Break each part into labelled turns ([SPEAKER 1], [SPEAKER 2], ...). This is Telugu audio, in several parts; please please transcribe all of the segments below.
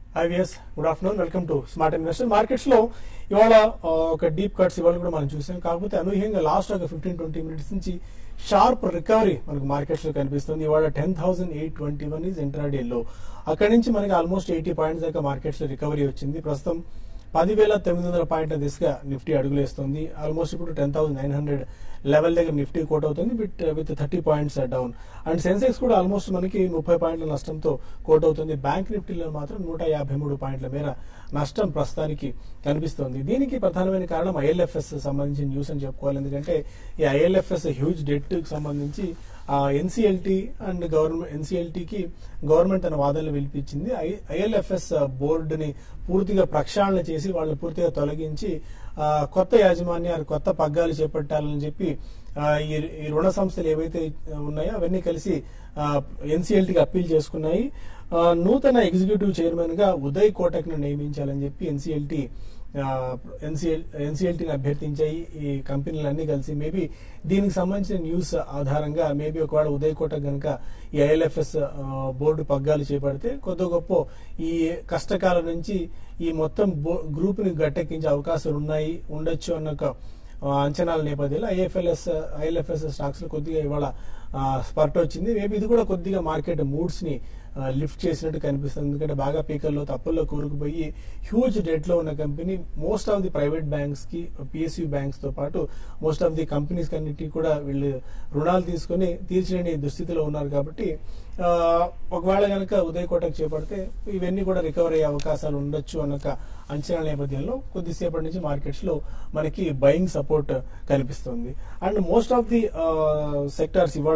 [SPEAKER 1] IVS good afternoon welcome to smart investor markets లో ఇవాళ ఆ, ఒక డీప్ కట్స్ ఇవాళ కూడా మనం చూసాం కాకపోతే అనూహ్యంగా లాస్ట్ ఒక ఫిఫ్టీన్ ట్వంటీ మినిట్స్ నుంచి షార్ప్ రికవరీ మనకు మార్కెట్స్ లో కనిపిస్తుంది ఇవాళ ten thousand eight twenty one is intraday లో అక్కడి నుంచి మనకి ఆల్మోస్ట్ ఎయిటీ పాయింట్స్ దాకా మార్కెట్స్ లో రికవరీ వచ్చింది ప్రస్తుతం పదివేల తొమ్మిది వందల పాయింట్ల దిశగా నిఫ్టీ అడుగులేస్తుంది ఆల్మోస్ట్ ఇప్పుడు ten thousand nine hundred level దగ్గర నిఫ్టీ కోట్ అవుతుంది with with thirty points down and Sensex కూడా ఆల్మోస్ట్ మనకి ముప్పై పాయింట్ల నష్టంతో కోట్ అవుతుంది బ్యాంక్ నిఫ్టీలో మాత్రం నూట యాభై మూడు పాయింట్ల మేర నష్టం ప్రస్తుతానికి కనిపిస్తోంది దీనికి ప్రధానమైన కారణం ఐఎల్ఎఫ్ఎస్ సంబంధించిన న్యూస్ అని చెప్పుకోవాలి ఎందుకంటే ఈ ఐఎల్ఎఫ్ఎస్ హ్యూజ్ డెట్ సంబంధించి ఎన్సీఎల్టీ అండ్ గవర్నమెంట్ ఎన్సీఎల్టీకి గవర్నమెంట్ తన వాదనలు వినిపించింది ఐఎల్ఎఫ్ఎస్ బోర్డుని పూర్తిగా ప్రక్షాళన చేసి వాళ్ళని పూర్తిగా తొలగించి ఆ, కొత్త యాజమాన్యాలు కొత్త పగ్గాలు చేపట్టాలని చెప్పి ఆ, ఈ ఈ రుణ సంస్థలు ఏవైతే ఉన్నాయో అవన్నీ కలిసి ఎన్సీఎల్టీకి అప్పీల్ చేసుకున్నాయి ఆ, నూతన ఎగ్జిక్యూటివ్ చైర్మన్ గా ఉదయ్ కోటక్ ను నియమించాలని చెప్పి ఎన్సీఎల్టీ ఎన్సీఎల్ ఎన్సీఎల్టీని అభ్యర్థించాయి ఈ కంపెనీలన్నీ కలిసి మేబీ దీనికి సంబంధించిన న్యూస్ ఆధారంగా మేబీ ఒకవేళ ఉదయ్ కోటక్ కనుక ఈ ఐఎల్ఎఫ్ఎస్ బోర్డు పగ్గాలు చేపడితే కొద్ది గొప్ప ఈ కష్టకాలం నుంచి ఈ మొత్తం గ్రూప్ ని గట్టెక్కించే అవకాశాలు ఉన్నాయి ఉండొచ్చు అన్న ఒక ఆ, అంచనాల నేపథ్యంలో ఐఎఫ్ఎల్ఎస్ ఐఎల్ఎఫ్ఎస్ స్టాక్స్ లో కొద్దిగా ఇవాళ ఆ, స్పర్ట్ వచ్చింది మేబీ ఇది కూడా కొద్దిగా మార్కెట్ మూడ్స్ ని ఆ, లిఫ్ట్ చేసినట్టు కనిపిస్తుంది ఎందుకంటే బాగా పీకల్లో తప్పుల్లో కూరుకుపోయి హ్యూజ్ డెట్ లో ఉన్న company most of the private banks కి పిఎస్యూ బ్యాంక్స్ తో పాటు మోస్ట్ ఆఫ్ ది కంపెనీస్ కన్నిటికి కూడా వీళ్ళు రుణాలు తీసుకొని తీర్చలేని దుస్థితిలో ఉన్నారు కాబట్టి ఆ, ఒకవేళ కనుక ఉదయ్ కోటకు చేపడితే ఇవన్నీ కూడా రికవర్ అయ్యే అవకాశాలు ఉండొచ్చు అన్న ఒక అంచనా నేపథ్యంలో కొద్దిసేపటి నుంచి మార్కెట్స్ లో మనకి బయింగ్ సపోర్ట్ కనిపిస్తుంది and most of the sectors ఇవాళ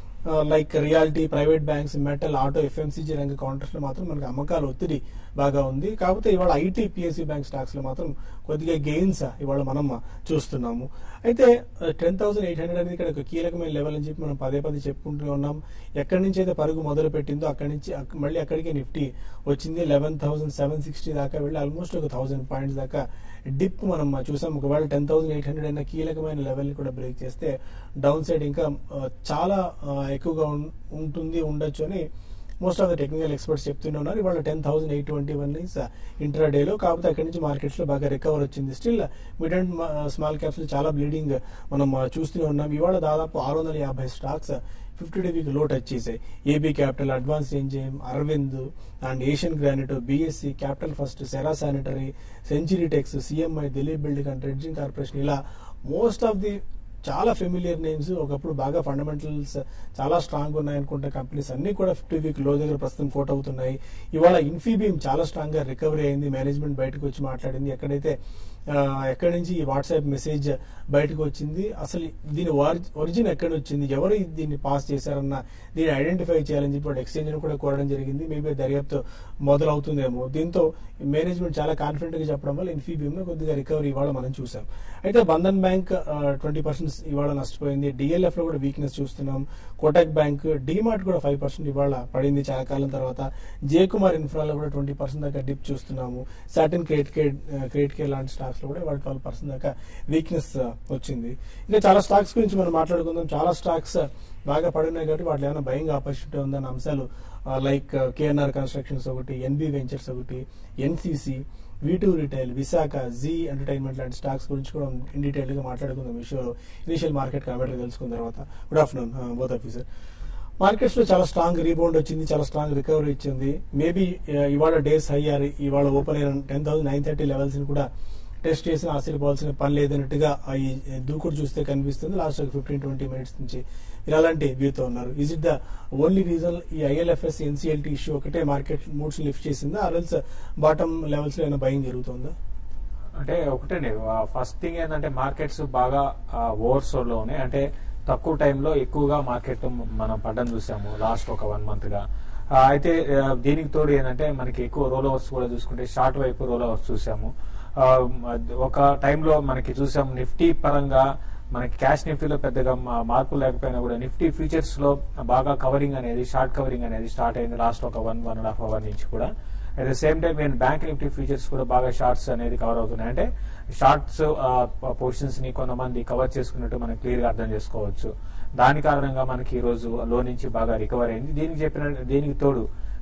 [SPEAKER 1] like realty private banks metal auto FMCG రంగ కౌంటర్స్ లో మాత్రం మనకి అమ్మకాల ఒత్తిడి బాగా ఉంది కాకపోతే ఇవాళ ఐటీ పిఎస్సీ బ్యాంక్ స్టాక్స్ లో మాత్రం కొద్దిగా గెయిన్స్ ఇవాళ మనం చూస్తున్నాము అయితే టెన్ థౌసండ్ ఎయిట్ హండ్రెడ్ అనేది ఇక్కడ ఒక కీలకమైన లెవెల్ అని చెప్పి మనం పదే పదే చెప్పుకుంటూనే ఉన్నాం ఎక్కడి నుంచి అయితే పరుగు మొదలు పెట్టిందో అక్కడి నుంచి అక్- మళ్ళీ అక్కడికే నిఫ్టీ వచ్చింది లెవెన్ థౌసండ్ సెవెన్ సిక్స్టీ దాకా వెళ్ళి ఆల్మోస్ట్ ఒక థౌసండ్ పాయింట్స్ దాకా డిప్ మనం చూసాం ఒకవేళ టెన్ థౌసండ్ ఎయిట్ హండ్రెడ్ అయిన కీలకమైన లెవెల్ ని కూడా బ్రేక్ చేస్తే డౌన్ సైడ్ ఇంకా ఆ, చాలా ఆ, ఎక్కువగా ఉం- ఉంటుంది ఉండొచ్చు అని most of the technical experts చెప్తూనే ఉన్నారు ఇవాళ ten thousand eight twenty one ఇంట్రా డేలో కాకపోతే అక్కడి నుంచి మార్కెట్స్ లో బాగా రికవర్ వచ్చింది still mid and small caps లో చాలా బ్లీడింగ్ మనం ఆ, చూస్తూనే ఉన్నాం ఇవాళ దాదాపు ఆరు వందల యాభై స్టాక్స్ ఫిఫ్టీ డేవీకి లో టచ్ చేశాయి AB capital advance enzyme Arvind and Asian granite BSC capital first Cera sanitary century tex CMI Dilip building and dredging corporation ఇలా మోస్ట్ ఆఫ్ ది చాలా ఫెమిలియర్ నేమ్స్ ఒకప్పుడు బాగా ఫండమెంటల్స్ చాలా స్ట్రాంగ్ ఉన్నాయనుకుంటే కంపెనీస్ అన్ని కూడా ఫిఫ్టీ వీక్ లో దగ్గర ప్రస్తుతం కోట్ అవుతున్నాయి ఇవాళ ఇన్ఫీబీమ్ చాలా స్ట్రాంగ్ గా రికవరీ అయింది మేనేజ్మెంట్ బయటకు వచ్చి మాట్లాడింది ఎక్కడైతే ఆ, ఎక్కడి నుంచి ఈ వాట్సాప్ మెసేజ్ బయటకు వచ్చింది అసలు దీని ఒరిజిన్ ఎక్కడి వచ్చింది ఎవరు ఇది దీన్ని పాస్ చేశారన్న దీన్ని ఐడెంటిఫై చేయాలని చెప్పి వాళ్ళు ఎక్స్చేంజ్ కూడా కోరడం జరిగింది మేబీ దర్యాప్తు మొదలవుతుందేమో దీంతో మేనేజ్మెంట్ చాలా కాన్ఫిడెంట్ గా చెప్పడం వల్ల ఇన్ఫీబీమ్ లో కొద్దిగా రికవరీ ఇవాళ మనం చూసాం అయితే బంధన్ బ్యాంక్ ట్వంటీ పర్సెంట్ ఇవాళ నష్టపోయింది డిఎల్ఎఫ్ లో కూడా వీక్నెస్ చూస్తున్నాం కోటక్ బ్యాంక్ డిమార్ట్ కూడా ఫైవ్ పర్సెంట్ ఇవాళ పడింది చాలా కాలం తర్వాత జే కుమార్ ఇన్ఫ్రాలో కూడా ట్వంటీ పర్సెంట్ దాకా డిప్ చూస్తున్నాము Satin credit care credit care లాంటి స్టాక్స్ లో కూడా ఇవాళ ట్వెల్వ్ పర్సెంట్ దాకా వీక్నెస్ వచ్చింది ఇంకా చాలా స్టాక్స్ గురించి మనం మాట్లాడుకుందాం చాలా స్టాక్స్ బాగా పడినాయి కాబట్టి వాటిలో ఏమైనా భయంగా ఆపర్చునిటీ ఉందన్న అంశాలు లైక్ కేఎన్ఆర్ కన్స్ట్రక్షన్స్ ఒకటి ఎన్బి వెంచర్స్ ఒకటి NCC two retail Visakha Zee entertainment లాంటి స్టాక్స్ గురించి కూడా ఇన్ డీటెయిల్ గా మాట్లాడుకుందాం ఈ షోలో ఇనిషియల్ మార్కెట్ కాబట్టి తెలుసుకున్న తర్వాత good afternoon both officer markets లో చాలా స్ట్రాంగ్ రీబౌండ్ వచ్చింది చాలా స్ట్రాంగ్ రికవరీ ఇచ్చింది మేబీ ఇవాళ డేస్ హై ఇవాళ ఓపెన్ అయిన ten thousand nine thirty levels ని కూడా టెస్ట్ చేసి ఆశ్చర్యపోవాల్సిన పని లేదన్నట్టుగా ఆ ఈ దూకుడు చూస్తే కనిపిస్తుంది లాస్ట్ ఫిఫ్టీన్ ట్వంటీ మినిట్స్ నుంచి మీరు అలాంటి వ్యూతో ఉన్నారు is it the only reason ఈ ఐఎల్ఎఫ్ఎస్ ఎన్సీఎల్టీ ఇష్యూ ఒకటే మార్కెట్ మూడ్స్ లిఫ్ట్ చేసిందా ఆర్ఎల్స్ బాటమ్ లెవెల్స్ లో ఏమైనా భయం జరుగుతుందా
[SPEAKER 2] అంటే ఒకటండి ఫస్ట్ థింగ్ ఏంటంటే మార్కెట్స్ బాగా ఓవర్సోడ్ లో ఉన్నాయి అంటే తక్కువ టైంలో ఎక్కువగా మార్కెట్ మనం పడ్డం చూసాము లాస్ట్ ఒక వన్ మంత్ గా ఆ, అయితే ఆ, దీనికి తోడు ఏంటంటే మనకి ఎక్కువ రోల్ ఓవర్స్ కూడా చూసుకుంటే షార్ట్ వైపు రోల్ ఓవర్స్ చూసాము ఆ, ఒక టైంలో మనకి చూసాము నిఫ్టీ పరంగా మనకి క్యాష్ నిఫ్టీలో పెద్దగా మా- మార్పు లేకపోయినా కూడా నిఫ్టీ ఫ్యూచర్స్ లో బాగా కవరింగ్ అనేది షార్ట్ కవరింగ్ అనేది స్టార్ట్ అయింది లాస్ట్ ఒక one one and half hour నుంచి కూడా అట్ ద సేమ్ టైం నేను బ్యాంక్ నిఫ్టీ ఫ్యూచర్స్ కూడా బాగా షార్ట్స్ అనేది కవర్ అవుతున్నాయి అంటే షార్ట్స్ పొజిషన్స్ ని కొంతమంది కవర్ చేసుకున్నట్టు మనం క్లియర్ గా అర్థం చేసుకోవచ్చు దాని కారణంగా మనకి ఈ రోజు లో నుంచి బాగా రికవర్ అయింది దీనికి చెప్పిన దీనికి తోడు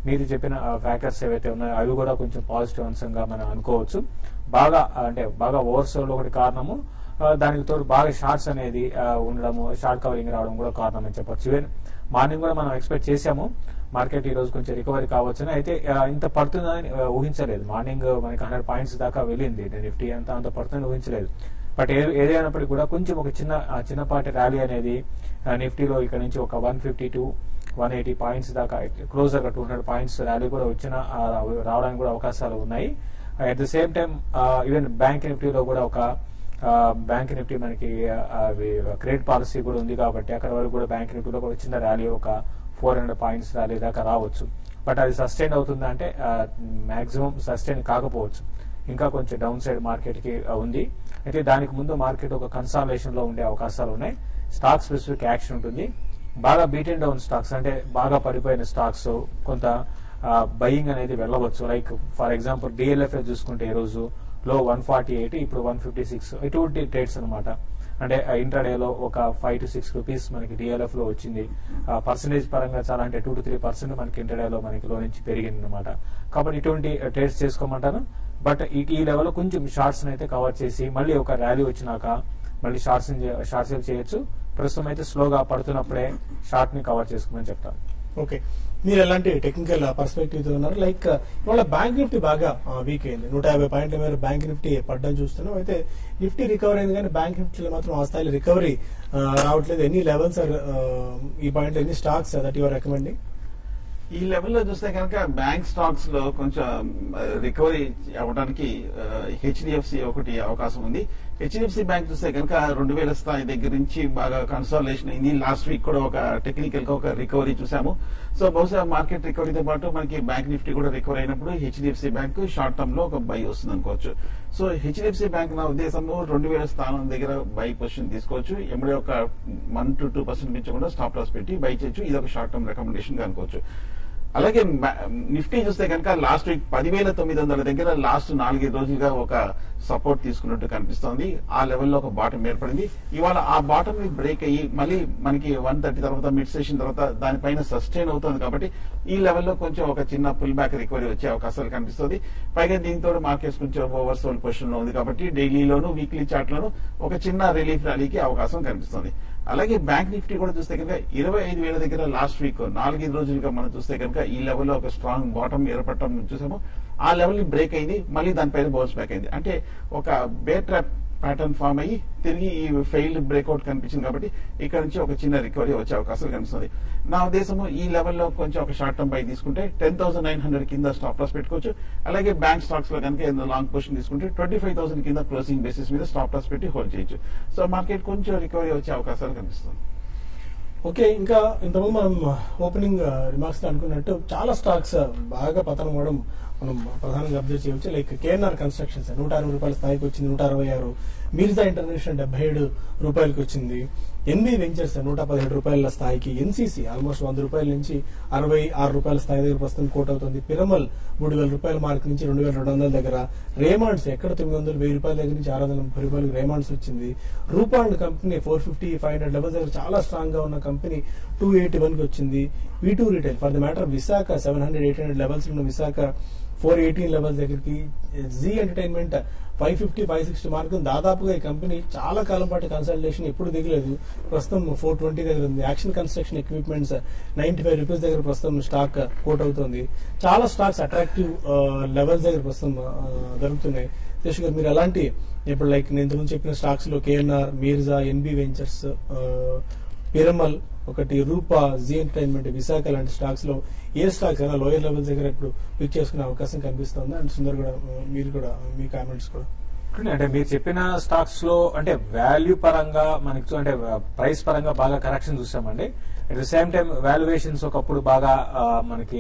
[SPEAKER 2] మీరు చెప్పిన ఫ్యాక్టర్స్ ఏవైతే ఉన్నాయో అవి కూడా కొంచెం పాజిటివ్ అంశంగా మనం అనుకోవచ్చు బాగా అంటే బాగా ఓవర్సోల్ ఒకటి కారణము ఆ, దానికి తోడు బాగా షార్ట్స్ అనేది ఆ, ఉండడము షార్ట్ కవరింగ్ రావడం కూడా కారణం అని చెప్పొచ్చు ఈవెన్ మార్నింగ్ కూడా మనం ఎక్స్పెక్ట్ చేసాము మార్కెట్ ఈ రోజు కొంచెం రికవరీ కావచ్చని అయితే ఆ, ఇంత పడుతుందని ఆ, ఊహించలేదు మార్నింగ్ మనకి హండ్రెడ్ పాయింట్స్ దాకా వెళ్ళింది నిఫ్టీ అంత అంత పడుతుందని ఊహించలేదు బట్ ఏ- ఏదైనప్పటికీ కూడా కొంచెం ఒక చిన్న ఆ, చిన్నపాటి ర్యాలీ అనేది ఆ, నిఫ్టీలో ఇక్కడ నుంచి ఒక one fifty to one eighty points దాకా క్లోజర్ గా టూ హండ్రెడ్ పాయింట్స్ ర్యాలీ కూడా వచ్చిన ఆ, రావడానికి కూడా అవకాశాలు ఉన్నాయి at the same time even bank నిఫ్టీలో కూడా ఒక బ్యాంక్ నిఫ్టీ మనకి క్రెడిట్ పాలసీ కూడా ఉంది కాబట్టి అక్కడ వరకు కూడా బ్యాంక్ నిఫ్టీలో కూడా చిన్న ర్యాలీ ఒక ఫోర్ హండ్రెడ్ పాయింట్స్ ర్యాలీ దాకా రావచ్చు బట్ అది సస్టైన్ అవుతుందా అంటే మాక్సిమం సస్టైన్ కాకపోవచ్చు ఇంకా కొంచెం డౌన్ సైడ్ మార్కెట్ కి ఆ, ఉంది అయితే దానికి ముందు మార్కెట్ ఒక కన్సాలేషన్ లో ఉండే అవకాశాలు ఉన్నాయి స్టాక్ స్పెసిఫిక్ యాక్షన్ ఉంటుంది బాగా బీట్ అండ్ డౌన్ స్టాక్స్ అంటే బాగా పడిపోయిన స్టాక్స్ కొంత బయింగ్ అనేది వెళ్ళవచ్చు లైక్ ఫర్ ఎగ్జాంపుల్ డిఎల్ఎఫ్ చూసుకుంటే ఈ రోజు లో వన్ ఫార్టీ ఎయిట్ ఇప్పుడు వన్ ఫిఫ్టీ సిక్స్ ఇటువంటి ట్రేడ్స్ అనమాట అంటే ఇంటర్డేలో ఒక ఫైవ్ టు సిక్స్ రూపీస్ మనకి డిఎల్ఎఫ్ లో వచ్చింది పర్సంటేజ్ పరంగా చాలా అంటే టూ టు త్రీ పర్సెంట్ మనకి ఇంటర్డేలో మనకి లో నుంచి పెరిగింది అనమాట కాబట్టి ఇటువంటి ట్రేడ్స్ చేసుకోమంటాను బట్ ఈ ఈ లెవెల్ కొంచెం షార్ట్స్ అయితే కవర్ చేసి మళ్ళీ ఒక ర్యాలీ వచ్చినాక మళ్ళీ షార్ట్స్ షార్ట్స్ చేయొచ్చు ప్రస్తుతం అయితే స్లోగా పడుతున్నప్పుడే షార్ట్ ని కవర్ చేసుకోమని చెప్తాను
[SPEAKER 1] ఓకే మీరు ఎలాంటి టెక్నికల్ పర్స్పెక్టివ్ తో ఉన్నారు లైక్ ఇవాళ బ్యాంక్ నిఫ్టీ బాగా వీక్ అయింది నూట యాభై పాయింట్ల మేర బ్యాంక్ నిఫ్టీ పడ్డం చూస్తున్నాం అయితే నిఫ్టీ రికవరీ అయింది కానీ బ్యాంక్ నిఫ్టీలో మాత్రం ఆ స్థాయిలో రికవరీ రావట్లేదు ఎన్ని లెవెల్స్ ఈ పాయింట్ ఎన్ని స్టాక్స్ దట్ యువర్ రికమెండింగ్
[SPEAKER 3] ఈ లెవెల్లో చూస్తే కనుక బ్యాంక్ స్టాక్స్ లో కొంచెం రికవరీ అవ్వడానికి హెచ్డిఎఫ్సి ఒకటి అవకాశం ఉంది హెచ్డిఎఫ్సి బ్యాంక్ చూస్తే కనుక రెండు వేల స్థాయి దగ్గర నుంచి బాగా కన్సాలేషన్ అయింది లాస్ట్ వీక్ కూడా ఒక టెక్నికల్ గా ఒక రికవరీ చూసాము సో బహుశా మార్కెట్ రికవరీతో పాటు మనకి బ్యాంక్ నిఫ్టీ కూడా రికవర్ అయినప్పుడు హెచ్డిఎఫ్సి బ్యాంక్ షార్ట్ టర్మ్ లో ఒక బై వస్తుంది అనుకోవచ్చు సో హెచ్డిఎఫ్సి బ్యాంక్ నా ఉద్దేశంలో రెండు వేల స్థానం దగ్గర బై పొజిషన్ తీసుకోవచ్చు ఎమ్మడే ఒక వన్ టు టూ పర్సెంట్ మించకుండా స్టాప్ లాస్ పెట్టి బై చేయొచ్చు ఇది ఒక షార్ట్ టర్మ్ రికమెండేషన్ గా అనుకోవచ్చు అలాగే మ- నిఫ్టీ చూస్తే కనుక లాస్ట్ వీక్ పదివేల తొమ్మిది వందల దగ్గర లాస్ట్ నాలుగైదు రోజులుగా ఒక సపోర్ట్ తీసుకున్నట్టు కనిపిస్తోంది ఆ లెవెల్లో ఒక బాటం ఏర్పడింది ఇవాళ ఆ బాటం ని బ్రేక్ అయ్యి మళ్ళీ మనకి వన్ థర్టీ తర్వాత మిడ్ సెషన్ తర్వాత దానిపైన సస్టైన్ అవుతుంది కాబట్టి ఈ లెవెల్లో కొంచెం ఒక చిన్న పుల్ బ్యాక్ రికవరీ వచ్చే అవకాశాలు కనిపిస్తుంది పైగా దీంతో మార్కెట్స్ కొంచెం ఓవర్ సోల్ పొజిషన్ లో ఉంది కాబట్టి డైలీలోను వీక్లీ చార్ట్ లోను ఒక చిన్న రిలీఫ్ ర్యాలీకి అవకాశం కనిపిస్తుంది అలాగే బ్యాంక్ నిఫ్టీ కూడా చూస్తే కనుక ఇరవై ఐదు వేల దగ్గర లాస్ట్ వీక్ నాలుగైదు రోజులుగా మనం చూస్తే కనుక ఈ లెవెల్లో ఒక స్ట్రాంగ్ బాటమ్ ఏర్పడటం చూసాము ఆ లెవెల్ ని బ్రేక్ అయింది మళ్ళీ దానిపైన బౌన్స్ బ్యాక్ అయింది అంటే ఒక బేర్ ట్రాప్ ప్యాటర్న్ ఫామ్ అయ్యి తిరిగి ఈ ఫెయిల్డ్ బ్రేక్అవుట్ కనిపించింది కాబట్టి ఇక్కడ నుంచి ఒక చిన్న రికవరీ వచ్చే అవకాశాలు కనిపిస్తుంది నా ఉద్దేశము ఈ లెవెల్లో కొంచెం ఒక షార్ట్ టర్మ్ బై తీసుకుంటే టెన్ థౌసండ్ నైన్ హండ్రెడ్ కింద స్టాప్ లాస్ పెట్టుకోవచ్చు అలాగే బ్యాంక్ స్టాక్స్ లో కనుక ఏదైనా లాంగ్ పొజిషన్ తీసుకుంటే ట్వంటీ ఫైవ్ థౌసండ్ కింద క్లోజింగ్ బేసిస్ మీద స్టాప్ లాస్ పెట్టి హోల్డ్ చేయొచ్చు సో మార్కెట్ కొంచెం రికవరీ వచ్చే అవకాశాలు కనిపిస్తుంది
[SPEAKER 1] ఓకే ఇంకా ఇంతకుముందు మనం ఓపెనింగ్ రిమార్క్స్ అనుకున్నట్టు చాలా స్టాక్స్ బాగా పతనం అవ్వడం మనం ప్రధానంగా అబ్జర్వ్ చేయవచ్చు లైక్ కేఎన్ఆర్ కన్స్ట్రక్షన్స్ నూట అరవై రూపాయల స్థాయికి వచ్చింది నూట అరవై ఆరు మిర్జా ఇంటర్నేషనల్ డెబ్బై ఏడు రూపాయలకి వచ్చింది ఎన్బి వెంచర్స్ నూట పదిహేడు రూపాయల స్థాయికి ఎన్సీసీ ఆల్మోస్ట్ వంద రూపాయల నుంచి అరవై ఆరు రూపాయల స్థాయి దగ్గర ప్రస్తుతం కోట్ అవుతుంది పిరమల్ మూడు వేల రూపాయల మార్క్ నుంచి రెండు వేల రెండు వందల దగ్గర రేమాండ్స్ ఎక్కడ తొమ్మిది వందలు వెయ్యి రూపాయల దగ్గర నుంచి ఆరు వందల ముప్పై రూపాయలకు రేమాండ్స్ వచ్చింది Rupa and company four fifty five hundred levels దగ్గర చాలా స్ట్రాంగ్ గా ఉన్న కంపెనీ టూ ఎయిటీ వన్ కి వచ్చింది V two retail for the matter Visakha seven hundred eight hundred levels ఉన్న విశాఖ ఫోర్ ఎయిటీన్ లెవెల్స్ దగ్గరికి Zee entertainment five fifty five sixty mark దాదాపుగా ఈ కంపెనీ చాలా కాలం పాటు కన్సల్టేషన్ ఎప్పుడు దిగలేదు ప్రస్తుతం ఫోర్ ట్వంటీ దగ్గర ఉంది action construction equipments ninety five rupees దగ్గర ప్రస్తుతం స్టాక్ కోట్ అవుతుంది చాలా స్టాక్స్ అట్రాక్టివ్ లెవెల్స్ దగ్గర ప్రస్తుతం ఆ, దొరుకుతున్నాయి శేష్ గారు మీరు ఎలాంటి ఇప్పుడు లైక్ నేను ఇంతకుముందు చెప్పిన స్టాక్స్ లో KNR Mirza NB ventures Piramal ఒకటి రూపా జీ ఎంటర్టైన్మెంట్ విశాఖ లాంటి స్టాక్స్ లో ఏ స్టాక్స్ అయినా లోయర్ లెవెల్స్ దగ్గర ఇప్పుడు పిక్ చేసుకునే అవకాశం కనిపిస్తుంది అండ్ సుందర్ కూడా ఆ, మీరు కూడా మీ కామెంట్స్ కూడా
[SPEAKER 2] అంటే మీరు చెప్పిన స్టాక్స్ లో అంటే వాల్యూ పరంగా మనకి చూ- అంటే ప్రైస్ పరంగా బాగా కరెక్షన్ చూసామండి at the same time valuations ఒకప్పుడు బాగా ఆ, మనకి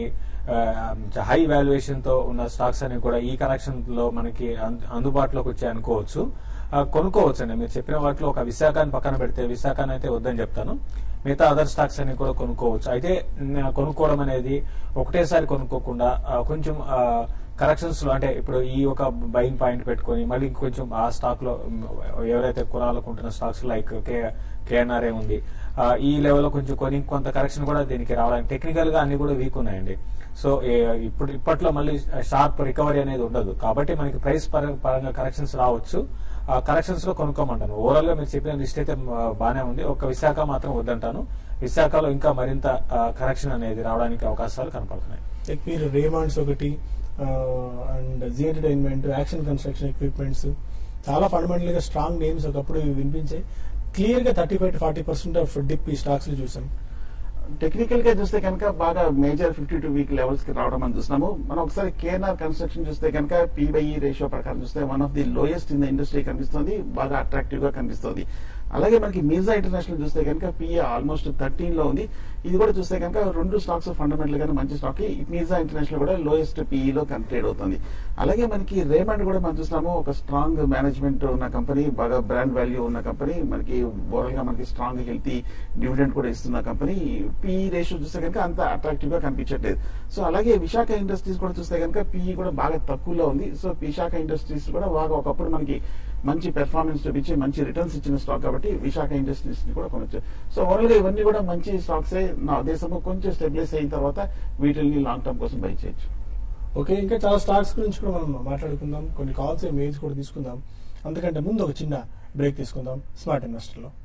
[SPEAKER 2] హై వాల్యుయేషన్ తో ఉన్న స్టాక్స్ అని కూడా ఈ కరెక్షన్ లో మనకి అం- అందుబాటులోకి వచ్చాయి అనుకోవచ్చు ఆ, కొనుక్కోవచ్చు అండి మీరు చెప్పిన వాటిలో ఒక విశాఖని పక్కన పెడితే విశాఖని అయితే వద్దని చెప్తాను మిగతా అదర్ స్టాక్స్ అన్ని కూడా కొనుక్కోవచ్చు అయితే న- కొనుక్కోవడం అనేది ఒకటేసారి కొనుక్కోకుండా ఆ, కొంచెం కరెక్షన్స్ లో అంటే ఇప్పుడు ఈ ఒక బయింగ్ పాయింట్ పెట్టుకొని మళ్ళీ ఇంకొంచెం ఆ స్టాక్ లో మ్, ఎవరైతే కొనాలనుకుంటున్న స్టాక్స్ లైక్ కే కేఎన్ఆర్ ఉంది ఆ, ఈ లెవెల్లో కొంచెం కొని కొంత కరెక్షన్ కూడా దీనికి రావడానికి టెక్నికల్ గా అన్ని కూడా వీక్ ఉన్నాయండి సో ఏ- ఇప్పుడు ఇప్పట్లో మళ్ళీ షార్ప్ రికవరీ అనేది ఉండదు కాబట్టి మనకి ప్రైస్ పరంగా కరెక్షన్స్ రావచ్చు ఆ కరెక్షన్స్ లో కొనుక్కోమంటాను ఓవరాల్ గా మీరు చెప్పిన లిస్ట్ అయితే ఆ, బానే ఉంది ఒక విశాఖ మాత్రం వద్దంటాను విశాఖలో ఇంకా మరింత కరెక్షన్ అనేది రావడానికి అవకాశాలు కనపడుతున్నాయి
[SPEAKER 1] లైక్ మీరు రేమాండ్స్ ఒకటి and Zee entertainment action construction equipments చాలా ఫండమెంటల్ గా స్ట్రాంగ్ నేమ్స్ ఒకప్పుడు ఇవి వినిపించాయి క్లియర్ గా thirty five to forty percent of dip ఈ స్టాక్స్ లో చూసాం
[SPEAKER 3] టెక్నికల్ గా చూస్తే కనుక బాగా major fifty two week levels కి రావడం మనం చూస్తున్నాము మనం ఒకసారి కేఎన్ఆర్ కన్స్ట్రక్షన్ చూస్తే కనుక పీబైఈ రేషియో ప్రకారం చూస్తే one of the lowest in the industry కనిపిస్తుంది బాగా అట్రాక్టివ్ గా కనిపిస్తుంది అలాగే మనకి మీర్జా ఇంటర్నేషనల్ చూస్తే కనుక పిఏ ఆల్మోస్ట్ థర్టీన్ లో ఉంది ఇది కూడా చూస్తే కనుక రెండు స్టాక్స్ ఫండమెంటల్ గానే మంచి స్టాక్ మీర్జా ఇంటర్నేషనల్ కూడా లోయెస్ట్ పిఈ లో ట్రేడ్ అవుతుంది అలాగే మనకి రేమండ్ కూడా మనం చూస్తున్నాము ఒక స్ట్రాంగ్ మేనేజ్మెంట్ ఉన్న కంపెనీ బాగా బ్రాండ్ వాల్యూ ఉన్న కంపెనీ మనకి ఓవరాల్ గా మనకి స్ట్రాంగ్ హెల్తీ డివిడెండ్ కూడా ఇస్తున్న కంపెనీ పిఈ రేషియో చూస్తే కనుక అంత అట్రాక్టివ్ గా కనిపించట్లేదు సో అలాగే విశాఖ ఇండస్ట్రీస్ కూడా చూస్తే కనుక పిఈ కూడా బాగా తక్కువలో ఉంది సో విశాఖ ఇండస్ట్రీస్ కూడా బాగా ఒకప్పుడు మనకి మంచి పెర్ఫార్మెన్స్ చూపించి మంచి రిటర్న్స్ ఇచ్చిన స్టాక్ కాబట్టి విశాఖ ఇండస్ట్రీస్ ని కూడా కొనొచ్చు సో ఓవరాల్ గా ఇవన్నీ కూడా మంచి స్టాక్సే నా ఉద్దేశము కొంచెం స్టెబిలైజ్ అయిన తర్వాత వీటిని లాంగ్ టర్మ్ కోసం బై చేయొచ్చు
[SPEAKER 1] ఓకే ఇంకా చాలా స్టాక్స్ గురించి కూడా మనం మాట్లాడుకుందాం కొన్ని కాల్స్ మెయిల్స్ కూడా తీసుకుందాం అందుకంటే ముందు ఒక చిన్న బ్రేక్ తీసుకుందాం స్మార్ట్ ఇన్వెస్టర్ లో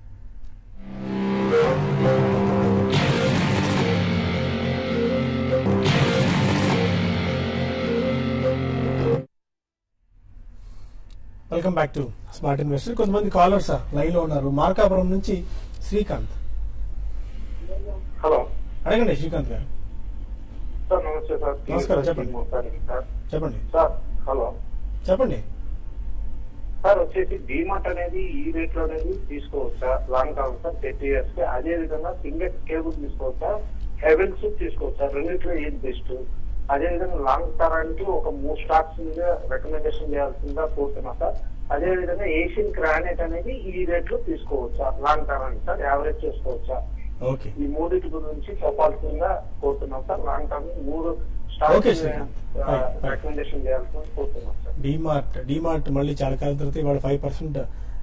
[SPEAKER 1] welcome back to smart investor కొంతమంది కాలర్స్ లైన్ లో ఉన్నారు మార్కాపురం నుంచి శ్రీకాంత్
[SPEAKER 4] హలో
[SPEAKER 1] అడగండి శ్రీకాంత్ గారు
[SPEAKER 4] సార్ నమస్తే సార్
[SPEAKER 1] నమస్కారం, చెప్పండి.
[SPEAKER 4] మొత్తానికి సార్
[SPEAKER 1] చెప్పండి
[SPEAKER 4] సార్ హలో
[SPEAKER 1] చెప్పండి
[SPEAKER 4] సార్ వచ్చేసి డీమార్ట్ అనేది ఈ రేట్ లో అనేది తీసుకోవచ్చా long term sir thirty years కి అదే విధంగా సింగల్ కేబుల్ తీసుకోవచ్చా హెవెన్స్ తీసుకోవచ్చా రెండిట్లో ఏది బెస్ట్ అదే విధంగా లాంగ్ టర్మ్ ఒక మూడు స్టాక్స్ మీద రికమెండేషన్ చేయాల్సిందిగా కోరుతున్నా సార్ అదే విధంగా ఏషియన్ గ్రానైట్ అనేది ఈ రేట్ లో తీసుకోవచ్చా లాంగ్ టర్మ్ సార్ యావరేజ్ చేసుకోవచ్చా
[SPEAKER 1] ఓకే
[SPEAKER 4] ఈ మూడింటి గురించి చెప్పాల్సిందిగా కోరుతున్నాం సార్ లాంగ్ టర్మ్ మూడు
[SPEAKER 1] Okay,
[SPEAKER 4] stocks
[SPEAKER 1] sir. Fine, fine.
[SPEAKER 4] Recommendation చేయాల్సింది కోరుతున్నాం సార్
[SPEAKER 1] డిమార్ట్ డిమార్ట్ మళ్ళీ చాలా కాలం తర్వాత ఇవాళ ఫైవ్ పర్సెంట్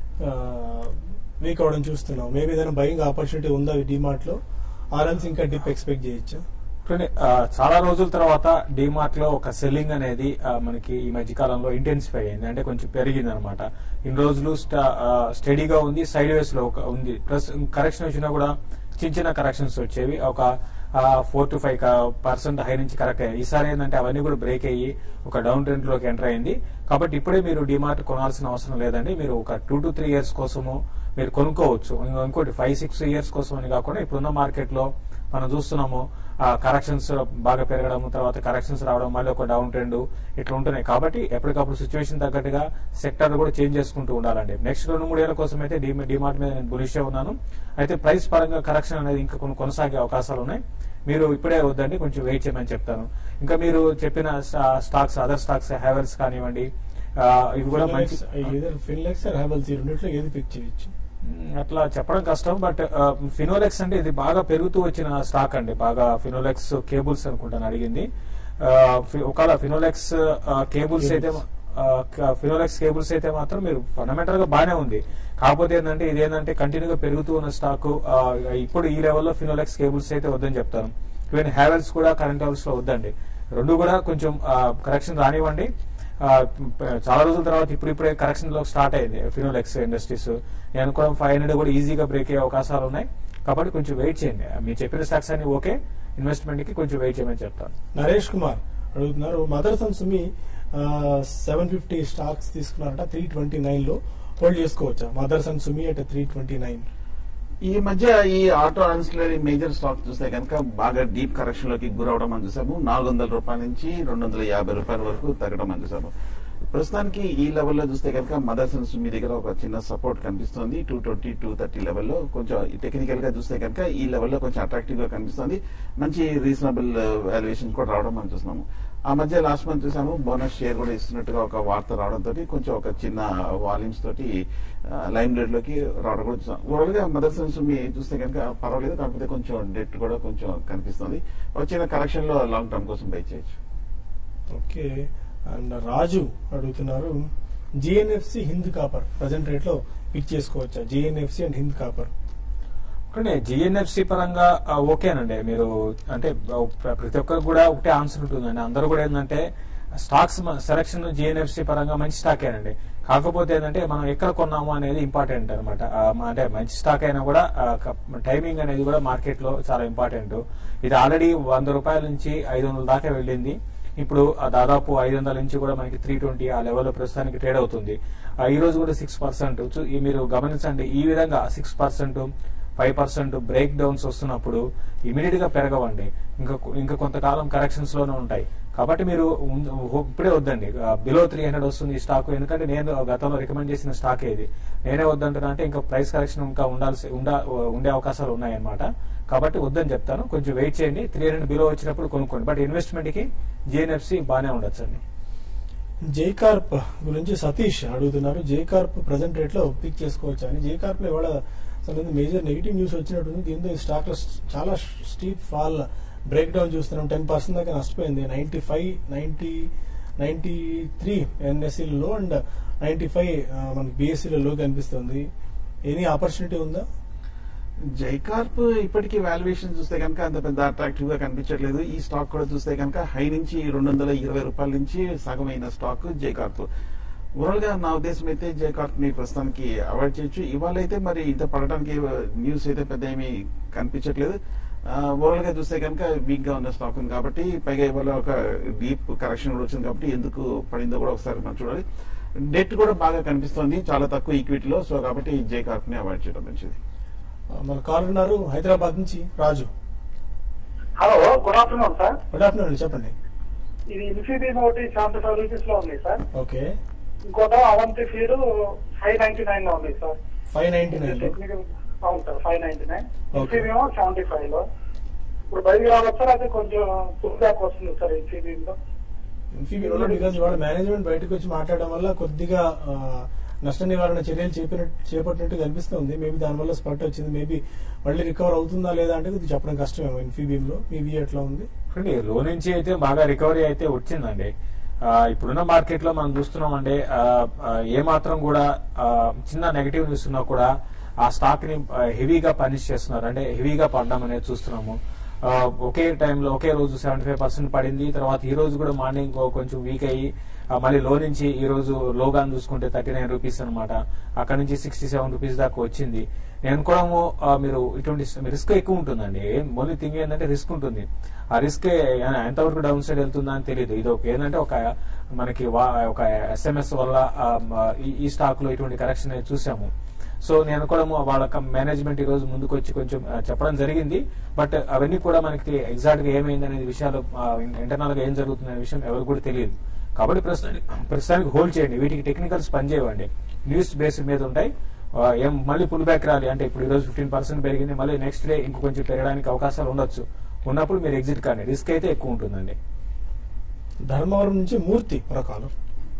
[SPEAKER 1] వీక్ అవడం చూస్తున్నాం మేబీ ఏదైనా బయింగ్ ఆపర్చునిటీ ఉందా డిమార్ట్ లో ఆర్ఎల్స్ ఇంకా డిప్ ఎక్స్పెక్ట్ చేయొచ్చు
[SPEAKER 2] చూడండి, ఆ, చాలా రోజుల తర్వాత డిమార్ట్ లో ఒక సెల్లింగ్ అనేది ఆ, మనకి ఈ మధ్య కాలంలో ఇంటెన్సిఫై అయింది అంటే కొంచెం పెరిగింది అనమాట ఇన్ని రోజులు స్ట- ఆ, స్టడీగా ఉంది సైడ్ వేస్ లో ఒక ఉంది ప్లస్ కరెక్షన్ వచ్చినా కూడా చిన్న చిన్న కరెక్షన్స్ వచ్చేవి ఒక four to five percent high నుంచి కరెక్ట్ అయ్యాయి ఈసారి ఏంటంటే అవన్నీ కూడా బ్రేక్ అయ్యి ఒక డౌన్ ట్రెండ్ లోకి ఎంటర్ అయింది కాబట్టి ఇప్పుడే మీరు డిమార్ట్ కొనాల్సిన అవసరం లేదండి మీరు ఒక టూ టు త్రీ ఇయర్స్ కోసము మీరు కొనుక్కోవచ్చు ఇంకో- ఇంకోటి ఫైవ్ సిక్స్ ఇయర్స్ కోసం అని కాకుండా ఇప్పుడున్న మార్కెట్ లో మనం చూస్తున్నాము కరెక్షన్స్ బాగా పెరగడం తర్వాత కరెక్షన్స్ రావడం మళ్ళీ ఒక డౌన్ ట్రెండ్ ఇట్లా ఉంటున్నాయి కాబట్టి ఎప్పటికప్పుడు సిచ్యువేషన్ తగ్గట్టుగా సెక్టర్ కూడా చేంజ్ చేసుకుంటూ ఉండాలండి నెక్స్ట్ రెండు మూడు ఏళ్ల కోసం అయితే డీ డిమార్ట్ మీద నేను బులిష్ ఉన్నాను అయితే ప్రైస్ పరంగా కరెక్షన్ అనేది ఇంకా కొన్ని కొనసాగే అవకాశాలు ఉన్నాయి మీరు ఇప్పుడే వద్దండి కొంచెం వెయిట్ చేయమని చెప్తాను ఇంకా మీరు చెప్పిన స్టాక్స్ అదర్ స్టాక్స్ హ్యావెల్స్ కానివ్వండి ఆ, ఇవి కూడా మంచి
[SPEAKER 1] ఫిన్లెక్స్ హెవెల్స్ ఈ రెండిట్లో ఏది పిక్ చేయొచ్చు
[SPEAKER 2] మ్, అట్లా చెప్పడం కష్టం బట్ ఫినోలెక్స్ అంటే ఇది బాగా పెరుగుతూ వచ్చిన స్టాక్ అండి బాగా ఫినోలెక్స్ కేబుల్స్ అనుకుంటాను అడిగింది ఆ, ఫి- ఒకవేళ ఫినోలెక్స్ కేబుల్స్ అయితే ఫినోలెక్స్ కేబుల్స్ అయితే మాత్రం మీరు ఫండమెంటల్ గా బానే ఉంది కాకపోతే ఏంటంటే ఇదేంటంటే కంటిన్యూగా పెరుగుతూ ఉన్న స్టాక్ ఇప్పుడు ఈ లెవెల్లో ఫినోలెక్స్ కేబుల్స్ అయితే వద్దని చెప్తాను ఈవెన్ హ్యావెల్స్ కూడా కరెంట్ లెవెల్స్ లో వద్దండి రెండు కూడా కొంచెం కరెక్షన్ రానివ్వండి ఆ, ప- చాలా రోజుల తర్వాత ఇప్పుడు ఇప్పుడే కరెక్షన్ లో స్టార్ట్ అయింది ఫినోలెక్స్ ఇండస్ట్రీస్ నేను అనుకోవడం ఫైవ్ హండ్రెడ్ కూడా ఈజీగా బ్రేక్ అయ్యే అవకాశాలు ఉన్నాయి కాబట్టి కొంచెం వెయిట్ చేయండి మీరు చెప్పిన స్టాక్స్ అన్ని ఓకే ఇన్వెస్ట్మెంట్ కి కొంచెం వెయిట్ చేయమని చెప్తాను
[SPEAKER 1] నరేష్ కుమార్ అడుగుతున్నారు Motherson Sumi seven fifty stocks తీసుకున్నారంట త్రీ ట్వంటీ నైన్ లో హోల్డ్ చేసుకోవచ్చా Motherson Sumi at three twenty nine
[SPEAKER 3] ఈ మధ్య ఈ ఆటో ఆన్సిలరీ మేజర్ స్టాక్ చూస్తే కనుక బాగా డీప్ కరెక్షన్ లోకి గురవడం అని చూసాము నాలుగు వందల రూపాయల నుంచి రెండు వందల యాభై రూపాయల వరకు తగ్గడం అని చూసాము ప్రస్తుతానికి ఈ లెవెల్లో చూస్తే కనుక మదర్సన్స్ మీ దగ్గర ఒక చిన్న సపోర్ట్ కనిపిస్తుంది టూ ట్వంటీ టూ థర్టీ లెవెల్లో కొంచెం టెక్నికల్ గా చూస్తే కనుక ఈ లెవెల్లో కొంచెం అట్రాక్టివ్ గా కనిపిస్తుంది మంచి రీజనబుల్ వాల్యుయేషన్ కూడా రావడం మనం చూస్తున్నాము ఆ మధ్య లాస్ట్ మంత్ చూసాము బోనస్ షేర్ కూడా ఇస్తున్నట్టుగా ఒక వార్త రావడంతో కొంచెం ఒక చిన్న వాల్యూమ్స్ తోటి లైమ్ లైట్ లోకి రావడం కూడా చూసాం ఓవరాల్ గా మదర్సన్స్ మీ చూస్తే కనుక పర్వాలేదు కాకపోతే కొంచెం డెట్ కూడా కొంచెం కనిపిస్తుంది ఒక చిన్న కరెక్షన్ లో లాంగ్ టర్మ్ కోసం బై చేయొచ్చు
[SPEAKER 1] ఓకే అండ్ రాజు అడుగుతున్నారు GNFC Hind copper present rate లో పిక్ చేసుకోవచ్చా జిఎన్ఎఫ్సి అండ్ హింద్ కాపర్
[SPEAKER 2] అంటే జిఎన్ఎఫ్సి పరంగా ఆ, ఓకేనండి మీరు అంటే ఆ, ప్ర- ప్రతి ఒక్కరికి కూడా ఒకటే ఆన్సర్ ఉంటుందండి అందరూ కూడా ఏంటంటే స్టాక్స్ సెలక్షన్ జిఎన్ఎఫ్సి పరంగా మంచి స్టాకేనండి కాకపోతే ఏంటంటే మనం ఎక్కడ కొన్నాము అనేది ఇంపార్టెంట్ అనమాట అంటే మంచి స్టాక్ అయినా కూడా టైమింగ్ అనేది కూడా మార్కెట్ లో చాలా ఇంపార్టెంట్ ఇది ఆల్రెడీ వంద రూపాయల నుంచి ఐదు వందల దాకా వెళ్ళింది ఇప్పుడు ఆ దాదాపు ఐదు వందల నుంచి కూడా మనకి త్రీ ట్వంటీ ఆ లెవెల్లో ప్రస్తుతానికి ట్రేడ్ అవుతుంది ఆ, ఈ రోజు కూడా సిక్స్ పర్సెంట్ మీరు గమనించండి ఈ విధంగా six percent five percent break downs వస్తున్నప్పుడు ఇమీడియట్ గా పెరగవండి ఇంకా ఇంకా కొంతకాలం కరెక్షన్స్ లోనే ఉంటాయి కాబట్టి మీరు ఉం- ఇప్పుడే వద్దండి బిలో త్రీ హండ్రెడ్ వస్తుంది ఈ స్టాక్ ఎందుకంటే నేను గతంలో రికమెండ్ చేసిన స్టాక్ ఇది నేనే వద్దంటున్నా అంటే ఇంకా ప్రైస్ కరెక్షన్ ఇంకా ఉండాల్సి ఉండా ఉండే అవకాశాలు ఉన్నాయన్నమాట కాబట్టి వద్దని చెప్తాను కొంచెం వెయిట్ చేయండి త్రీ హండ్రెడ్ బిలో వచ్చినప్పుడు కొనుక్కోండి బట్ ఇన్వెస్ట్మెంట్ కి జిఎన్ఎఫ్సి బాగానే ఉండొచ్చు అండి
[SPEAKER 1] జేకార్ప్ గురించి సతీష్ అడుగుతున్నారు జేకార్ప్ ప్రజెంట్ రేట్ లో పిక్ చేసుకోవచ్చు అని జేకార్ప్ లో ఇవాళ అసలు మేజర్ నెగిటివ్ న్యూస్ వచ్చినట్టుంది దీంతో ఈ స్టాక్ లో చాలా స్టీప్ ఫాల్ బ్రేక్ డౌన్ చూస్తున్నాం టెన్ పర్సెంట్ దాకా నష్టపోయింది ninety five ninety ninety three NSE లో అండ్ నైన్టీ ఫైవ్ మనకి బిఎస్సీ లో కనిపిస్తుంది ఎనీ ఆపర్చునిటీ ఉందా
[SPEAKER 3] జైకార్ప్ ఇప్పటికీ వాల్యుయేషన్ చూస్తే కనుక అంత పెద్ద అట్రాక్టివ్ గా కనిపించట్లేదు ఈ స్టాక్ కూడా చూస్తే కనుక హై నుంచి రెండు వందల ఇరవై రూపాయల నుంచి సగమైన స్టాక్ జైకార్ప్ ఓవరాల్ గా నా ఉద్దేశం అయితే జైకార్ప్ ని ప్రస్తుతానికి అవాయిడ్ చేయొచ్చు ఇవాళ అయితే మరి ఇంత పడడానికి న్యూస్ అయితే పెద్ద ఏమీ కనిపించట్లేదు ఓవరాల్ గా చూస్తే కనుక వీక్ గా ఉన్న స్టాక్ ఉంది కాబట్టి పైగా ఇవాళ ఒక డీప్ కరెక్షన్ కూడా వచ్చింది కాబట్టి ఎందుకు పడిందో కూడా ఒకసారి మనం చూడాలి డెట్ కూడా బాగా కనిపిస్తోంది చాలా తక్కువ ఈక్విటీలో సో కాబట్టి జైకార్ప్ ని అవాయిడ్ చేయడం మంచిది
[SPEAKER 1] ఆ, మన కాల్ ఉన్నారు హైదరాబాద్ నుంచి Raju
[SPEAKER 4] hello good afternoon sir
[SPEAKER 1] good afternoon చెప్పండి
[SPEAKER 4] ఇది ఇన్ఫీబీన్ ఒకటి సెవెంటీ ఫైవ్ రూపీస్ లో ఉంది సార్
[SPEAKER 1] ఓకే
[SPEAKER 4] ఇంకోటి Avanti feed five ninety nine లో ఉంది sir
[SPEAKER 1] five ninety nine
[SPEAKER 4] technical అవును sir five ninety nine
[SPEAKER 1] Okay.
[SPEAKER 4] ఇన్ఫీబీమో సెవెంటీ ఫైవ్ లో ఇప్పుడు బయటికి రావచ్చు సార్ అది కొంచెం పుల్ బ్యాక్ వస్తుంది సార్ ఇన్ఫీబీన్ లో
[SPEAKER 1] ఇన్ఫీబీలో బికాజ్ ఇవాళ మేనేజ్మెంట్ బయటకు వచ్చి మాట్లాడడం వల్ల కొద్దిగా ఆ, నష్ట నివారణ చర్యలు చేపినట్టు చేపట్టినట్టు కనిపిస్తుంది మేబీ దానివల్ల స్పట్ వచ్చింది మేబీ మళ్ళీ రికవర్ అవుతుందా లేదా అంటే ఇది చెప్పడం కష్టమేమో ఇన్ఫీబీమ్ లో మీ వ్యూ ఎట్లా ఉంది
[SPEAKER 2] చూడండి లో నుంచి అయితే బాగా రికవరీ అయితే వచ్చిందండి ఆ, ఇప్పుడున్న మార్కెట్ లో మనం చూస్తున్నామండి ఆ, ఆ, ఏ మాత్రం కూడా ఆ, చిన్న నెగటివ్ న్యూస్ ఉన్నా కూడా ఆ స్టాక్ ని ఆ, హెవీగా పనిష్ చేస్తున్నారు అంటే హెవీగా పడడం అనేది చూస్తున్నాము ఆ, ఒకే టైంలో ఒకే రోజు సెవెంటీ ఫైవ్ పర్సెంట్ పడింది తర్వాత ఈ రోజు కూడా మార్నింగ్ కొంచెం వీక్ అయ్యి ఆ, మళ్ళీ లో నుంచి ఈ రోజు లోగా చూసుకుంటే థర్టీ నైన్ రూపీస్ అనమాట అక్కడ నుంచి సిక్స్టీ సెవెన్ రూపీస్ దాకా వచ్చింది నేను కూడా మీరు ఇటువంటి రిస్క్ ఎక్కువ ఉంటుందండి ఓన్లీ థింగ్ ఏంటంటే రిస్క్ ఉంటుంది ఆ రిస్క్ ఎంతవరకు డౌన్ సైడ్ వెళ్తుందా అని తెలియదు ఇది ఒక ఏంటంటే ఒక మనకి వా- ఒక ఎస్ఎంఎస్ వల్ల ఆ, మ- ఈ- ఈ స్టాక్ లో ఇటువంటి కరెక్షన్ అనేది చూసాము సో నేను కూడా వాళ్ళ మేనేజ్మెంట్ ఈ రోజు ముందుకు వచ్చి కొంచెం ఆ, చెప్పడం జరిగింది బట్ అవన్నీ కూడా మనకి ఎగ్జాక్ట్ గా ఏమైంది అనేది విషయాలు ఇంటర్నల్ గా ఏం జరుగుతుంది అనే విషయం ఎవరికి కూడా తెలియదు కాబట్టి ప్రస్తుతానికి ప్రస్తుతానికి హోల్డ్ చేయండి వీటికి టెక్నికల్స్ పనిచేయవండి న్యూస్ బేస్డ్ మీద ఉంటాయి ఆ, ఏం మళ్ళీ పుల్ బ్యాక్ రాలి అంటే ఇప్పుడు ఈ రోజు ఫిఫ్టీన్ పర్సెంట్ పెరిగింది మళ్ళీ నెక్స్ట్ డే ఇంకో కొంచెం పెరగడానికి అవకాశాలు ఉండొచ్చు ఉన్నప్పుడు మీరు ఎగ్జిట్ కానీ రిస్క్ అయితే ఎక్కువ ఉంటుందండి
[SPEAKER 1] ధర్మవరం నుంచి మూర్తి మరొకాలు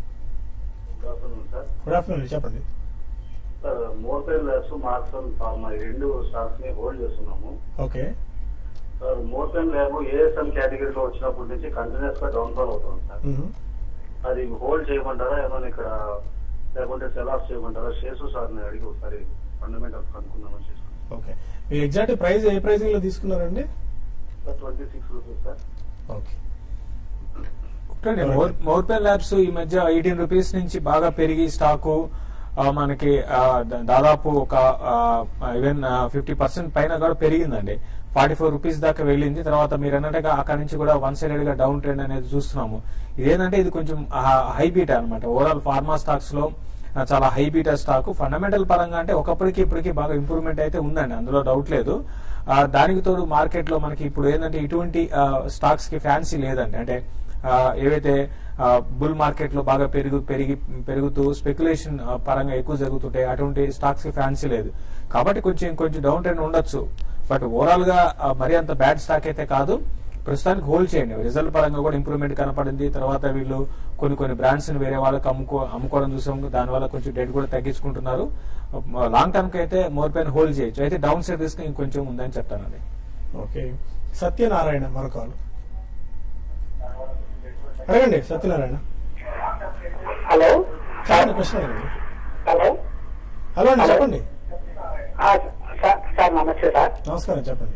[SPEAKER 4] సార్
[SPEAKER 1] గుడ్ ఆఫ్టర్నూన్ చెప్పండి
[SPEAKER 4] sir Morepen labs Marksans pharma ఈ రెండు స్టాక్స్ ని హోల్డ్ చేస్తున్నాము
[SPEAKER 1] okay
[SPEAKER 4] sir Morepen lab ASM కేటగిరీలో వచ్చినప్పటి నుంచి కంటిన్యూస్ గా డౌన్ ఫాల్ అవుతుంది సార్ అది హోల్డ్ చేయమంటారా ఏమైనా ఇక్కడ లేకుంటే సెల్ ఆఫ్ చేయమంటారా షేర్స్ సార్ నేను అడిగి ఒకసారి ఫండమెంటల్స్ కనుక్కుందామని చేస్తాను
[SPEAKER 1] ఓకే మీరు ఎగ్జాక్ట్ ప్రైస్ ఏ ప్రైసింగ్ లో తీసుకున్నారండి
[SPEAKER 4] sir twenty six rupees sir
[SPEAKER 1] okay
[SPEAKER 2] ఒకటండి మోర్ మోర్పెన్ ల్యాబ్స్ ఈ మధ్య ఎయిటీన్ రూపీస్ నుంచి బాగా పెరిగి స్టాకు ఆ, మనకి ఆ, దా- దాదాపు ఒక ఈవెన్ ఫిఫ్టీ పర్సెంట్ పైన కూడా పెరిగిందండి ఫార్టీ ఫోర్ రూపీస్ దాకా వెళ్ళింది తర్వాత మీరు అన్నట్టుగా అక్కడ నుంచి కూడా వన్ సైడెడ్ గా డౌన్ ట్రెండ్ అనేది చూస్తున్నాము ఇదేంటంటే ఇది కొంచెం హై బీటా అనమాట ఓవరాల్ ఫార్మా స్టాక్స్ లో ఆ, చాలా హై బీటా స్టాక్ ఫండమెంటల్ పరంగా అంటే ఒకప్పటికి ఇప్పటికి బాగా ఇంప్రూవ్మెంట్ అయితే ఉందండి అందులో డౌట్ లేదు ఆ, దానికి తోడు మార్కెట్ లో మనకి ఇప్పుడు ఏంటంటే ఇటువంటి స్టాక్స్ కి ఫ్యాన్సీ లేదండి అంటే ఆ, ఏవైతే బుల్ మార్కెట్ లో బాగా పెరుగు పెరిగి పెరుగుతూ స్పెక్యులేషన్ పరంగా ఎక్కువ జరుగుతుంటాయి అటువంటి స్టాక్స్ కి ఫ్యాన్సీ లేదు కాబట్టి కొంచెం కొంచెం డౌన్ ట్రెండ్ ఉండొచ్చు బట్ ఓవరాల్ గా ఆ, మరీ అంత బ్యాడ్ స్టాక్ అయితే కాదు ప్రస్తుతానికి హోల్డ్ చేయండి రిజల్ట్ పరంగా కూడా ఇంప్రూవ్మెంట్ కనపడింది తర్వాత వీళ్ళు కొన్ని కొన్ని బ్రాండ్స్ ని వేరే వాళ్ళకి అమ్ముకో అమ్ముకోవడం చూసాం దానివల్ల కొంచెం డెట్ కూడా తగ్గించుకుంటున్నారు లాంగ్ టర్మ్ కి అయితే మోర్ పెయిన్ హోల్డ్ చేయొచ్చు అయితే డౌన్ సైడ్ రిస్క్ ఇంకొంచెం ఉందని చెప్తానండి
[SPEAKER 1] ఓకే సత్యనారాయణ మరొకాలు అడగండి సత్యనారాయణ
[SPEAKER 4] హలో
[SPEAKER 1] చెప్పండి క్వశ్చన్ అడగండి
[SPEAKER 4] హలో
[SPEAKER 1] హలో అండి చెప్పండి
[SPEAKER 4] సార్
[SPEAKER 5] సార్ నమస్తే సార్
[SPEAKER 1] నమస్కారం చెప్పండి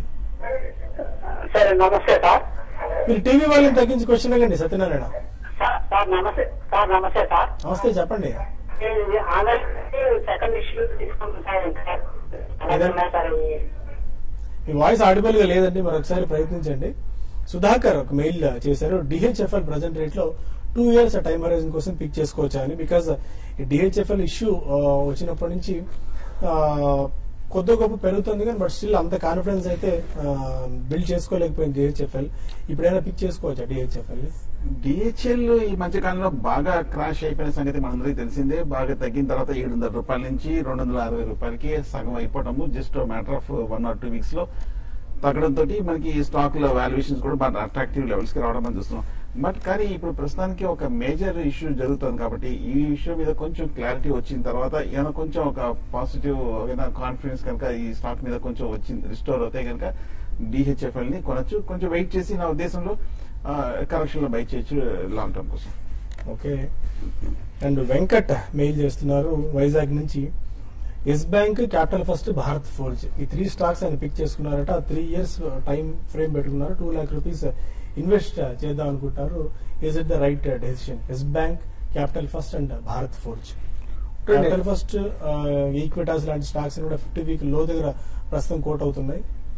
[SPEAKER 5] సార్ నమస్తే సార్
[SPEAKER 1] మీరు టీవీ వాళ్ళని తగ్గించి క్వశ్చన్ అడగండి సత్యనారాయణ
[SPEAKER 5] సార్ సార్ నమస్తే సార్ నమస్తే సార్
[SPEAKER 1] నమస్తే చెప్పండి
[SPEAKER 5] ఇది ఆగస్ట్ సెకండ్ ఇష్యూ తీసుకుంటారు సార్ అలాగే ఉన్నాయి సార్ ఇవి.
[SPEAKER 1] మీ వాయిస్ ఆడిబుల్ గా లేదండి మరొకసారి ప్రయత్నించండి సుధాకర్ ఒక మెయిల్ చేశారు డిహెచ్ఎఫ్ఎల్ ప్రజెంట్ రేట్ లో టూ ఇయర్స్ టైం హరైజన్ కోసం పిక్ చేసుకోవచ్చా అని బికాస్ డిహెచ్ఎఫ్ఎల్ ఇష్యూ వచ్చినప్పటి నుంచి ఆ, కొద్ది గొప్ప పెరుగుతుంది కానీ బట్ స్టిల్ అంత కాన్ఫిడెన్స్ అయితే బిల్డ్ చేసుకోలేకపోయింది డిహెచ్ఎఫ్ఎల్ ఇప్పుడైనా పిక్ చేసుకోవచ్చా డిహెచ్ఎఫ్ఎల్
[SPEAKER 3] డిహెచ్ఎల్ ఈ మధ్య కాలంలో బాగా క్రాష్ అయిపోయిన సంగతి మనందరికీ తెలిసిందే బాగా తగ్గిన తర్వాత ఏడు వందల రూపాయల నుంచి రెండు వందల అరవై రూపాయలకి సగం అయిపోవటము just matter of one or two weeks లో తగ్గడంతో మనకి స్టాక్ లో వాల్యుయేషన్స్ కూడా బాగా అట్రాక్టివ్ లెవెల్స్ కి రావడం మనం చూస్తున్నాం బట్ కానీ ఇప్పుడు ప్రస్తుతానికి ఒక మేజర్ ఇష్యూ జరుగుతుంది కాబట్టి ఈ ఇష్యూ మీద కొంచెం క్లారిటీ వచ్చిన తర్వాత ఏమైనా కొంచెం ఒక పాజిటివ్ ఏదైనా కాన్ఫిడెన్స్ కనుక ఈ స్టాక్ మీద కొంచెం వచ్చింది రిస్టోర్ అవుతే కనుక డిహెచ్ఎఫ్ఎల్ ని కొనొచ్చు కొంచెం వెయిట్ చేసి నా ఉద్దేశంలో కరెక్షన్ లో బై చేయొచ్చు లాంగ్ టర్మ్ కోసం
[SPEAKER 1] ఓకే అండ్ వెంకట్ మెయిల్ చేస్తున్నారు వైజాగ్ నుంచి Yes bank capital first Bharat forge ఈ త్రీ స్టాక్స్ ఆయన పిక్ చేసుకున్నారట త్రీ ఇయర్స్ టైం ఫ్రేమ్ పెట్టుకున్నారు టూ లాక్ రూపీస్ ఇన్వెస్ట్ చేద్దాం అనుకుంటారు is it the right decision Yes bank capital first and Bharat forge capital first Equitas లాంటి స్టాక్స్ కూడా ఫిఫ్టీ వీక్ లో దగ్గర ప్రస్తుతం కోట్ అవుతున్నాయి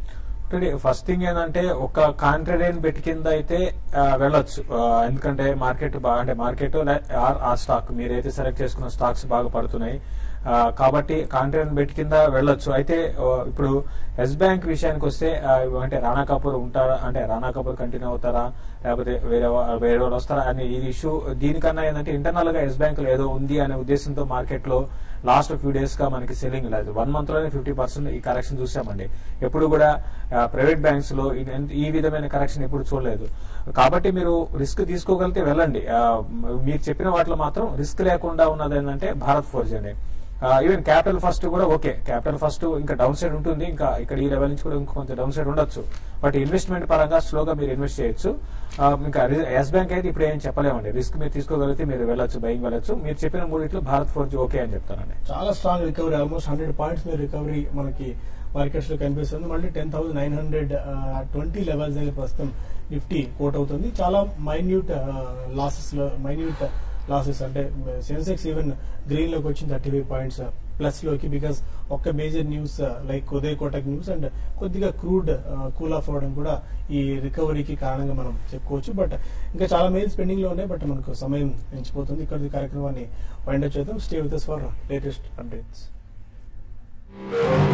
[SPEAKER 2] ఫస్ట్ థింగ్ ఏంటంటే ఒక కాంట్రాడైన్ బెట్ కింద అయితే ఆ, వెళ్ళొచ్చు ఆ, ఎందుకంటే మార్కెట్ బాగా అంటే మార్కెట్ ఆ స్టాక్ మీరైతే సెలెక్ట్ చేసుకున్న స్టాక్స్ బాగా పడుతున్నాయి ఆ, కాబట్టి కాంట్రాడైన్ బెట్ కింద వెళ్ళొచ్చు అయితే ఆ, ఇప్పుడు ఎస్ బ్యాంక్ విషయానికి వస్తే ఆ, అంటే రాణా కపూర్ ఉంటారా అంటే రాణా కపూర్ కంటిన్యూ అవుతారా లేకపోతే వేరే వా- వేరే వాళ్ళు వస్తారా అని ఈ ఇష్యూ దీనికన్నా ఏంటంటే ఇంటర్నల్ గా ఎస్ బ్యాంక్ లో ఏదో ఉంది అనే ఉద్దేశంతో మార్కెట్ లో లాస్ట్ ఫ్యూ డేస్ గా మనకి సెల్లింగ్ లేదు వన్ మంత్ లోనే ఫిఫ్టీ పర్సెంట్ ఈ కరెక్షన్ చూసామండి ఎప్పుడు కూడా ప్రైవేట్ బ్యాంక్స్ లో ఈ- ఈ విధమైన కరెక్షన్ ఎప్పుడు చూడలేదు కాబట్టి మీరు రిస్క్ తీసుకోగలిగితే వెళ్ళండి ఆ, మీరు చెప్పిన వాటిలో మాత్రం రిస్క్ లేకుండా ఉన్నది ఏంటంటే భారత్ ఫోర్జ్ అండి ఈవెన్ క్యాపిటల్ ఫస్ట్ కూడా ఓకే క్యాపిటల్ ఫస్ట్ ఇంకా డౌన్ సైడ్ ఉంటుంది ఇంకా ఇక్కడ ఈ లెవెల్ నుంచి కూడా ఇంకా కొంచెం డౌన్ సైడ్ ఉండొచ్చు బట్ ఇన్వెస్ట్మెంట్ పరంగా స్లోగా మీరు ఇన్వెస్ట్ చేయొచ్చు ఆ, ఇంకా ఎస్ బ్యాంక్ అయితే ఇప్పుడు ఏం చెప్పలేమండి రిస్క్ మీరు తీసుకోగలిగితే మీరు వెళ్ళొచ్చు బయింగ్ వెళ్ళొచ్చు మీరు చెప్పిన మూడిట్లో భారత్ ఫోర్జ్ ఓకే అని చెప్తానండి
[SPEAKER 1] చాలా strong recovery almost hundred points మీద రికవరీ మనకి మార్కెట్స్ లో కనిపిస్తుంది మళ్ళీ ten thousand nine hundred twenty levels దగ్గర ప్రస్తుతం నిఫ్టీ కోట్ అవుతుంది చాలా మైన్యూట్ లాసెస్ లో మైన్యూట్ లాసెస్ అంటే సెన్సెక్స్ ఈవెన్ గ్రీన్ లోకి వచ్చింది థర్టీ ఫైవ్ పాయింట్స్ ప్లస్ లోకి బికాస్ ఒక్క major news like Uday Kotak news and కొద్దిగా క్రూడ్ కూల్ ఆఫ్ అవడం కూడా ఈ రికవరీకి కారణంగా మనం చెప్పుకోవచ్చు బట్ ఇంకా చాలా మెయిల్స్ పెండింగ్ లో ఉన్నాయి బట్ మనకు సమయం పెంచిపోతుంది ఇక్కడ ఈ కార్యక్రమాన్ని వైండప్ చేద్దాం stay with for latest updates